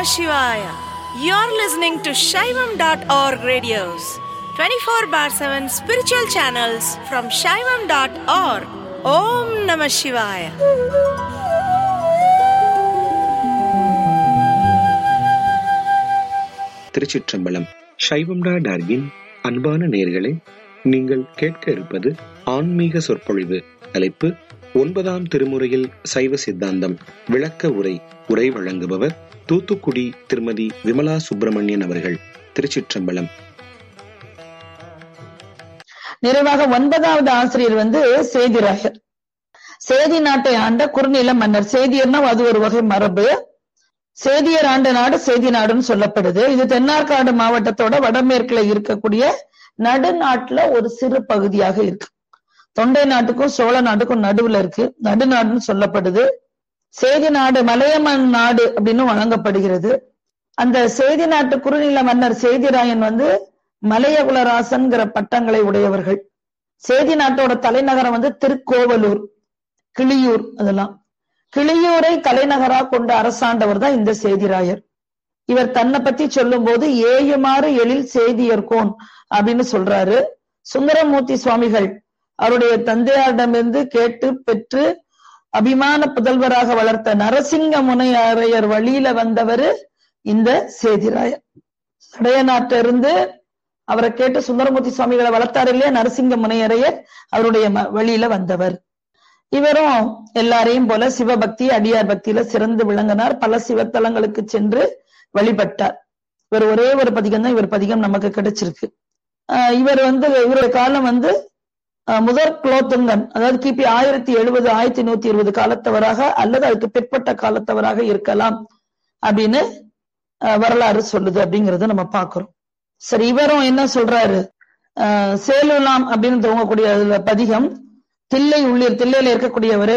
Namah Shivaya. You're listening to Shaivam.org radios, 24 bar 7 spiritual channels from Shaivam.org. Om Namah Shivaya. திருச்சிற்றம்பலம் சைவம்டா டார்கின் அன்பான நேர்களே நீங்கள் கேட்க இருப்பது ஆன்மீக சொற்பொழிவு தலைப்பு ஒன்பதாம் திருமுறையில் சைவ சித்தாந்தம் விளக்க உரை உரை வழங்குபவர் தூத்துக்குடி திருமதி விமலா சுப்பிரமணியன் அவர்கள் திருச்சிற்றம்பலம் நிறைவாக ஒன்பதாவது ஆசிரியர் வந்து சேதிராயர் சேதி நாட்டை ஆண்ட குறுநில மன்னர் சேதியர்னா அது ஒரு வகை மரபு சேதியர் ஆண்ட நாடு சேதி நாடுன்னு சொல்லப்படுது இது தென்னார்காடு மாவட்டத்தோட வடமேற்குல இருக்கக்கூடிய நடுநாட்டுல ஒரு சிறு பகுதியாக இருக்கு தொண்டை நாட்டுக்கும் சோழ நாட்டுக்கும் நடுவுல இருக்கு நடுநாடுன்னு சொல்லப்படுது சேதி நாடு மலையமன் நாடு அப்படின்னு வழங்கப்படுகிறது அந்த சேதி நாட்டு குறுநில மன்னர் சேதிராயன் வந்து மலையகுலராசன்கிற பட்டங்களை உடையவர்கள் சேதி நாட்டோட தலைநகரம் வந்து திருக்கோவலூர் கிளியூர் அதெல்லாம் கிளியூரை தலைநகரா கொண்ட அரசாண்டவர் தான் இந்த சேதிராயர் இவர் தன்னை பத்தி சொல்லும் போது ஏயுமாறு எழில் சேதியர்கோன் அப்படின்னு சொல்றாரு சுந்தரமூர்த்தி சுவாமிகள் அவருடைய தந்தையாரிடமிருந்து கேட்டு பெற்று அபிமான புதல்வராக வளர்த்த நரசிங்க முனையரையர் வழியில வந்தவர் இந்த சேதிராயர் சடைய நாட்டிலிருந்து அவரை கேட்டு சுந்தரமூர்த்தி சுவாமிகளை வளர்த்தார் இல்லையா நரசிங்க முனையரையர் அவருடைய ம- வழியில வந்தவர் இவரும் எல்லாரையும் போல சிவபக்தி அடியார் பக்தியில சிறந்து விளங்கினார் பல சிவத்தலங்களுக்கு சென்று வழிபட்டார் இவர் ஒரே ஒரு பதிகம் தான் இவர் பதிகம் நமக்கு கிடைச்சிருக்கு ஆஹ் இவர் வந்து இவருடைய காலம் வந்து ஆஹ் முதற் குலோத்துங்கன் அதாவது கிபி ஆயிரத்தி எழுபது ஆயிரத்தி நூத்தி இருபது காலத்தவராக அல்லது அதுக்கு பிற்பட்ட காலத்தவராக இருக்கலாம் அப்படின்னு ஆஹ் வரலாறு சொல்லுது அப்படிங்கறத நம்ம பார்க்கிறோம் சரி இவரும் என்ன சொல்றாரு ஆஹ் சேலுலாம் அப்படின்னு துவங்கக்கூடிய அதுல பதிகம் தில்லை உள்ளீர் தில்லையில இருக்கக்கூடியவரே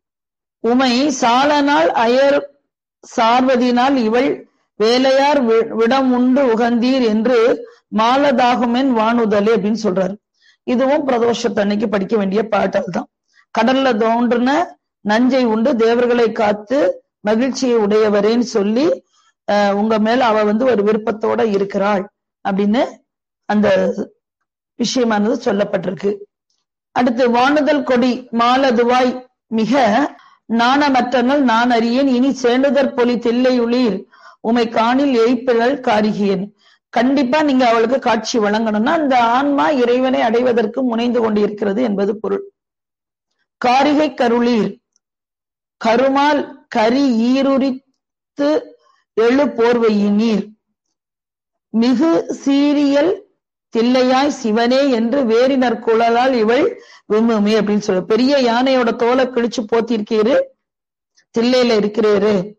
உமை சாலனால் அயர் சார்வதினால் இவள் வேலையார் வி- விடம் உண்டு உகந்தீர் என்று மாலதாகுமென் வானுதலே அப்படின்னு சொல்றாரு இதுவும் பிரதோஷத்தன்னைக்கு படிக்க வேண்டிய பாட்டல் தான் கடல்ல தோன்றுன நஞ்சை உண்டு தேவர்களை காத்து மகிழ்ச்சியை உடையவரேன்னு சொல்லி ஆஹ் உங்க மேல அவ வந்து ஒரு விருப்பத்தோட இருக்கிறாள் அப்படின்னு அந்த விஷயமானது சொல்லப்பட்டிருக்கு அடுத்து வானுதல் கொடி மாலதுவாய் மிக நாணமற்றனல் நான் அறியேன் இனி சேண்டுதற் பொலி தில்லையுளிர் உமை காணில் எய்ப்பிழல் காரிகியன் கண்டிப்பா நீங்க அவளுக்கு காட்சி வழங்கணும்னா அந்த ஆன்மா இறைவனை அடைவதற்கு முனைந்து கொண்டிருக்கிறது என்பது பொருள் காரிகை கருளீர் கருமால் கரி ஈருரித்து எழு போர்வையினீர் மிகு சீரியல் தில்லையாய் சிவனே என்று வேறினர் குழலால் இவள் விம்முமே அப்படின்னு சொல்ல பெரிய யானையோட தோலை கிழிச்சு போத்திருக்கீரு தில்லையில இருக்கிறீரு